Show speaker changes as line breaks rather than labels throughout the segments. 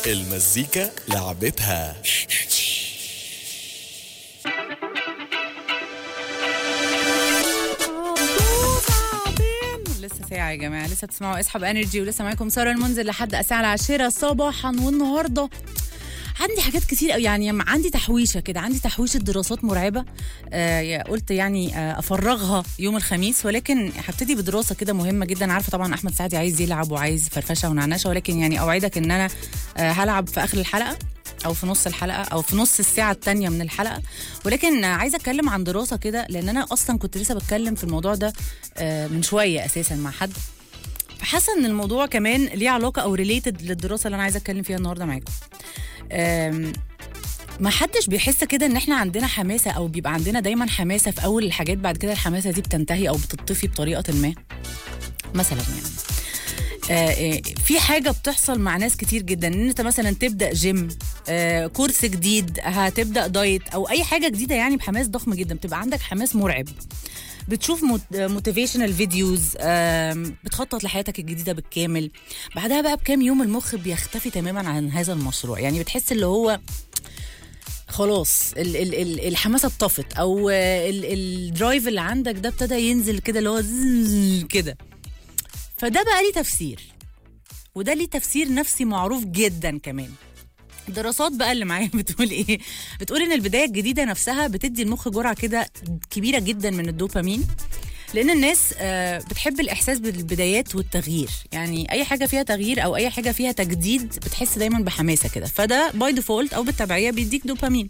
المزيكا لعبتها
لسه ساعة يا جماعة لسه بتسمعوا اسحب انرجي ولسه معاكم سارة المنزل لحد الساعة العاشرة صباحا والنهاردة عندي حاجات كتير قوي يعني عندي تحويشه كده عندي تحويشه دراسات مرعبه آه قلت يعني آه افرغها يوم الخميس ولكن هبتدي بدراسه كده مهمه جدا عارفه طبعا احمد سعدي عايز يلعب وعايز فرفشه ونعنشه ولكن يعني اوعدك ان انا آه هلعب في اخر الحلقه او في نص الحلقه او في نص الساعه الثانيه من الحلقه ولكن عايزه اتكلم عن دراسه كده لان انا اصلا كنت لسه بتكلم في الموضوع ده آه من شويه اساسا مع حد فحاسه ان الموضوع كمان ليه علاقه او ريليتد للدراسه اللي انا عايزه اتكلم فيها النهارده معاكم أم، ما حدش بيحس كده ان احنا عندنا حماسه او بيبقى عندنا دايما حماسه في اول الحاجات بعد كده الحماسه دي بتنتهي او بتطفي بطريقه ما مثلا يعني آه، آه، في حاجه بتحصل مع ناس كتير جدا ان انت مثلا تبدا جيم آه، كورس جديد هتبدا دايت او اي حاجه جديده يعني بحماس ضخم جدا بتبقى عندك حماس مرعب بتشوف موتيفيشنال فيديوز بتخطط لحياتك الجديده بالكامل بعدها بقى بكام يوم المخ بيختفي تماما عن هذا المشروع يعني بتحس اللي هو خلاص ال ال ال الحماسه اتطفت او ال- الدرايف اللي عندك ده ابتدى ينزل كده اللي هو زز كده فده بقى ليه تفسير وده ليه تفسير نفسي معروف جدا كمان الدراسات بقى اللي معايا بتقول ايه بتقول ان البدايه الجديده نفسها بتدي المخ جرعه كده كبيره جدا من الدوبامين لان الناس آه، بتحب الاحساس بالبدايات والتغيير يعني اي حاجه فيها تغيير او اي حاجه فيها تجديد بتحس دايما بحماسه كده فده باي ديفولت او بالتبعيه بيديك دوبامين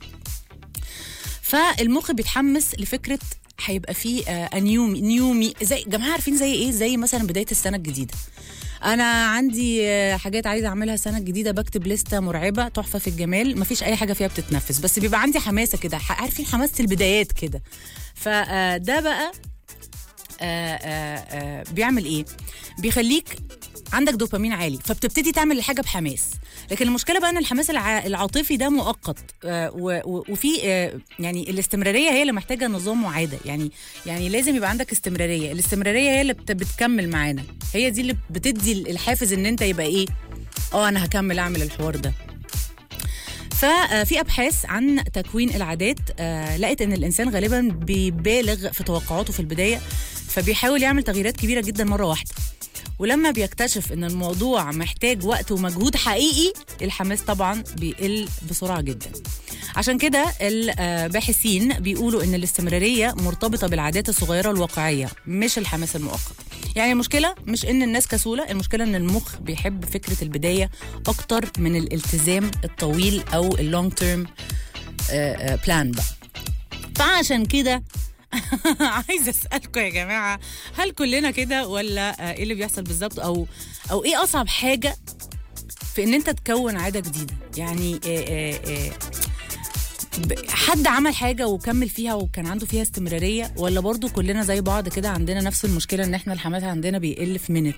فالمخ بيتحمس لفكره هيبقى فيه آه نيومي نيومي زي جماعه عارفين زي ايه زي مثلا بدايه السنه الجديده انا عندي آه، حاجات عايزه اعملها السنه الجديده بكتب لسته مرعبه تحفه في الجمال مفيش اي حاجه فيها بتتنفس بس بيبقى عندي حماسه كده ح- عارفين حماسه البدايات كده فده بقى آه، آه، آه، بيعمل ايه بيخليك عندك دوبامين عالي فبتبتدي تعمل الحاجه بحماس لكن المشكله بقى ان الحماس الع- العاطفي ده مؤقت آه، و- و- وفي آه، يعني الاستمراريه هي اللي محتاجه نظام وعاده يعني يعني لازم يبقى عندك استمراريه الاستمراريه هي اللي بت- بتكمل معانا هي دي اللي بتدي الحافز ان انت يبقى ايه اه انا هكمل اعمل الحوار ده ففي ابحاث عن تكوين العادات آه، لقت ان الانسان غالبا بيبالغ في توقعاته في البدايه فبيحاول يعمل تغييرات كبيره جدا مره واحده ولما بيكتشف ان الموضوع محتاج وقت ومجهود حقيقي الحماس طبعا بيقل بسرعه جدا عشان كده الباحثين بيقولوا ان الاستمراريه مرتبطه بالعادات الصغيره الواقعيه مش الحماس المؤقت يعني المشكله مش ان الناس كسوله المشكله ان المخ بيحب فكره البدايه اكتر من الالتزام الطويل او اللونج تيرم بلان بقى فعشان كده عايزه اسالكم يا جماعه هل كلنا كده ولا آه، ايه اللي بيحصل بالظبط او او ايه اصعب حاجه في ان انت تكون عاده جديده يعني آه، آه، آه، ب- حد عمل حاجة وكمل فيها وكان عنده فيها استمرارية ولا برضو كلنا زي بعض كده عندنا نفس المشكلة ان احنا الحماس عندنا بيقل في منت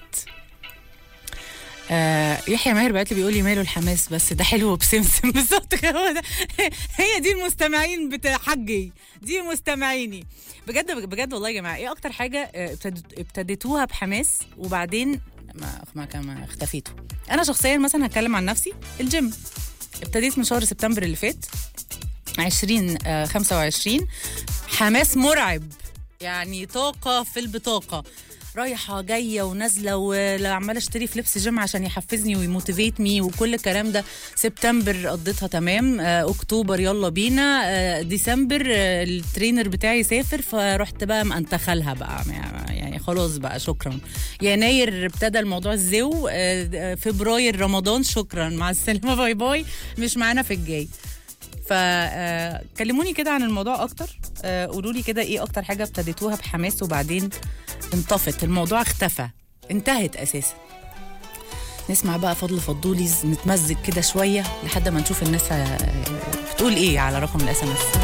آه يحيى ماهر بعت لي بيقول لي ماله الحماس بس ده حلو بسمسم بالظبط هو ده هي دي المستمعين بتاع حجي دي مستمعيني بجد بجد والله يا جماعه ايه اكتر حاجه آه، ابتدت- ابتديتوها بحماس وبعدين ما ما كان ما اختفيتوا انا شخصيا مثلا هتكلم عن نفسي الجيم ابتديت من شهر سبتمبر اللي فات 20 آه، 25 حماس مرعب يعني طاقة في البطاقة رايحة جاية ونازلة وعمالة اشتري في لبس جيم عشان يحفزني ويموتيفيت مي وكل الكلام ده سبتمبر قضيتها تمام آه، اكتوبر يلا بينا آه، ديسمبر آه، الترينر بتاعي سافر فرحت بقى منتخلها بقى يعني خلاص بقى شكرا يناير ابتدى الموضوع الزو آه، آه، فبراير رمضان شكرا مع السلامة باي باي مش معانا في الجاي فكلموني كده عن الموضوع اكتر آه، قولوا لي كده ايه اكتر حاجه ابتديتوها بحماس وبعدين انطفت الموضوع اختفى انتهت اساسا نسمع بقى فضل فضوليز نتمزج كده شويه لحد ما نشوف الناس آه، بتقول ايه على رقم الاس ام اس